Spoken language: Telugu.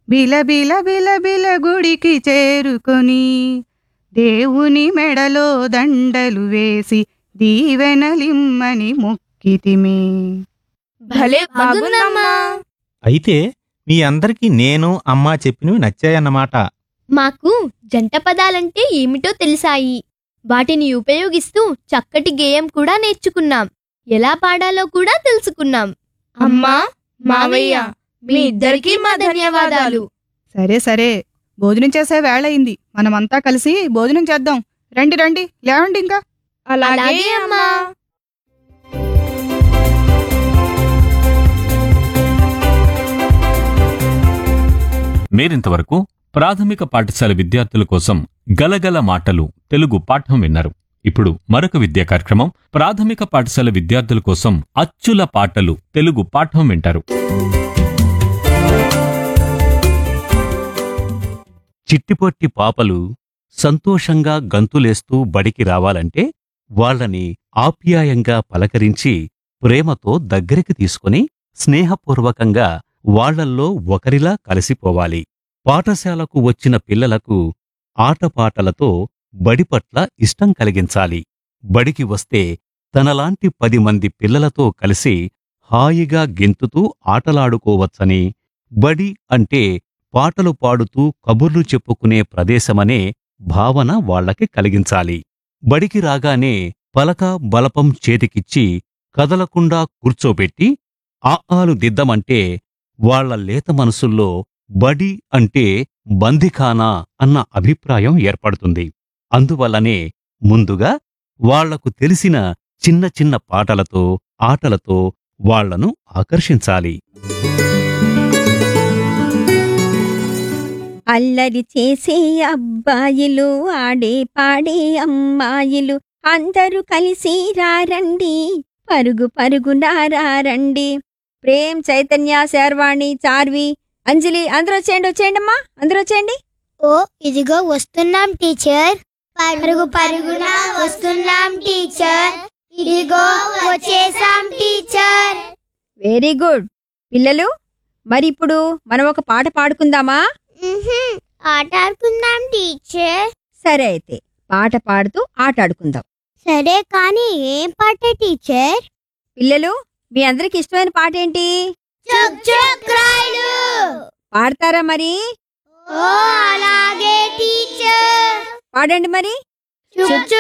బిలబిల బిలబిల గుడికి చేరుకొని దేవుని మెడలో దండలు వేసి దీవెనలిమ్మని మొక్కితిమి భలే బాగుందమ్మా అయితే మీ అందరికీ నేను అమ్మా చెప్పినవి నచ్చాయన్నమాట మాకు జంట పదాలంటే ఏమిటో తెలిసాయి వాటిని ఉపయోగిస్తూ చక్కటి గేయం కూడా నేర్చుకున్నాం ఎలా పాడాలో కూడా తెలుసుకున్నాం అమ్మా మావయ్య మీ ఇద్దరికీ మా ధన్యవాదాలు సరే సరే భోజనం చేసే వేళ అయింది మనమంతా కలిసి భోజనం చేద్దాం రండి రండి లేవండి ఇంకా అలాగే అమ్మా మీరింతవరకు ప్రాథమిక పాఠశాల విద్యార్థుల కోసం గలగల మాటలు తెలుగు పాఠం విన్నారు ఇప్పుడు మరొక విద్యా కార్యక్రమం ప్రాథమిక పాఠశాల విద్యార్థుల కోసం అచ్చుల పాటలు తెలుగు పాఠం వింటారు చిట్టిపొట్టి పాపలు సంతోషంగా గంతులేస్తూ బడికి రావాలంటే వాళ్ళని ఆప్యాయంగా పలకరించి ప్రేమతో దగ్గరికి తీసుకుని స్నేహపూర్వకంగా వాళ్ళల్లో ఒకరిలా కలిసిపోవాలి పాఠశాలకు వచ్చిన పిల్లలకు ఆటపాటలతో బడి పట్ల ఇష్టం కలిగించాలి బడికి వస్తే తనలాంటి పది మంది పిల్లలతో కలిసి హాయిగా గెంతుతూ ఆటలాడుకోవచ్చని బడి అంటే పాటలు పాడుతూ కబుర్లు చెప్పుకునే ప్రదేశమనే భావన వాళ్ళకి కలిగించాలి బడికి రాగానే పలక బలపం చేతికిచ్చి కదలకుండా కూర్చోబెట్టి ఆఆలు దిద్దమంటే వాళ్ళ లేత మనసుల్లో బడి అంటే బందిఖానా అన్న అభిప్రాయం ఏర్పడుతుంది అందువల్లనే ముందుగా వాళ్లకు తెలిసిన చిన్న చిన్న పాటలతో ఆటలతో వాళ్లను ఆకర్షించాలి అల్లరి చేసే అబ్బాయిలు ఆడే పాడే అమ్మాయిలు అందరూ కలిసి రారండి పరుగు పరుగున రారండి ప్రేమ్ చైతన్య శర్వాణి చార్వి అంజలి అందరూ వచ్చేయండి వచ్చేయండి అమ్మా అందరూ వచ్చేయండి ఓ ఇదిగో వస్తున్నాం టీచర్ పరుగు పరుగున వస్తున్నాం టీచర్ ఇదిగో వచ్చేసాం టీచర్ వెరీ గుడ్ పిల్లలు మరి ఇప్పుడు మనం ఒక పాట పాడుకుందామా మ్మ్హ్మ్. ఆట ఆడుకుందాం టీచర్ సరే అయితే పాట పాడుతూ ఆట ఆడుకుందాం సరే కానీ ఏం పాట టీచర్ పిల్లలు మీ అందరికి ఇష్టమైన పాట ఏంటి చుక్ చుక్ రాయలు పాడతారా మరి ఓ అలాగే టీచర్ పాడండి మరి చుక్